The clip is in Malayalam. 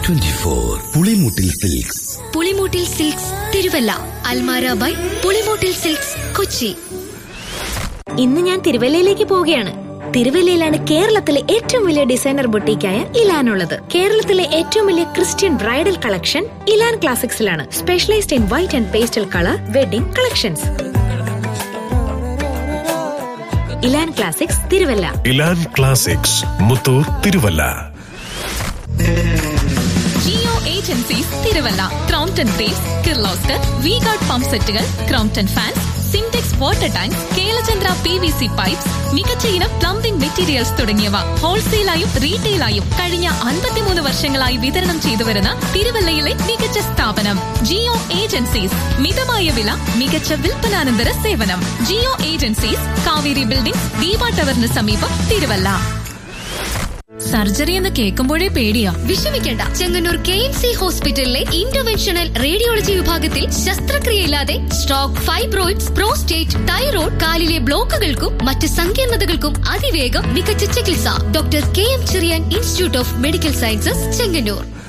twenty four Pulimoottil silks Pulimoottil silks Thiruvalla Almara by Pulimoottil silks Kochi ഇന്ന് ഞാൻ തിരുവല്ലയിലേക്ക് പോവുകയാണ് തിരുവല്ലയിലാണ് കേരളത്തിലെ ഏറ്റവും വലിയ ഡിസൈനർ ബൊട്ടീക്കായ ഇലാൻ ഉള്ളത് കേരളത്തിലെ ഏറ്റവും വലിയ ക്രിസ്ത്യൻ ബ്രൈഡൽ കളക്ഷൻ ഇലാൻ ക്ലാസിക്സിലാണ് specialised in white and pastel colour wedding collections Elan classics Thiruvalla Elan classics Muthoor Thiruvalla Jio agencies Thiruvalla Crompton base Kirloskar V guard pump സെറ്റുകൾ Crompton fans Sintex water tank Kelachandra P V C pipes മികച്ച ഇനം പ്ലംബിംഗ് മെറ്റീരിയൽസ് തുടങ്ങിയവ ഹോൾസെയിലായും റീറ്റെയിലായും കഴിഞ്ഞ അൻപത്തിമൂന്ന് വർഷങ്ങളായി വിതരണം ചെയ്തു വരുന്ന തിരുവല്ലയിലെ മികച്ച സ്ഥാപനം ജിയോ ഏജൻസീസ് മിതമായ വില മികച്ച വിൽപ്പനാനന്തര സേവനം ജിയോ ഏജൻസീസ് കാവേരി ബിൽഡിംഗ് ദീപ ടവറിന് സമീപം തിരുവല്ല സർജറി എന്ന് കേൾക്കുമ്പോഴേ പേടിയാ വിഷമിക്കേണ്ട ചെങ്ങന്നൂർ കെ എം സി ഹോസ്പിറ്റലിലെ ഇന്റർവെൻഷണൽ റേഡിയോളജി വിഭാഗത്തിൽ ശസ്ത്രക്രിയയില്ലാതെ സ്ട്രോക്ക് ഫൈബ്രോയിഡ്സ് പ്രോസ്റ്റേറ്റ് തൈറോയ്ഡ് കാലിലെ ബ്ലോക്കുകൾക്കും മറ്റ് സങ്കീർണതകൾക്കും അതിവേഗം മികച്ച ചികിത്സ doctor K M Cherian institute of medical sciences Chengannur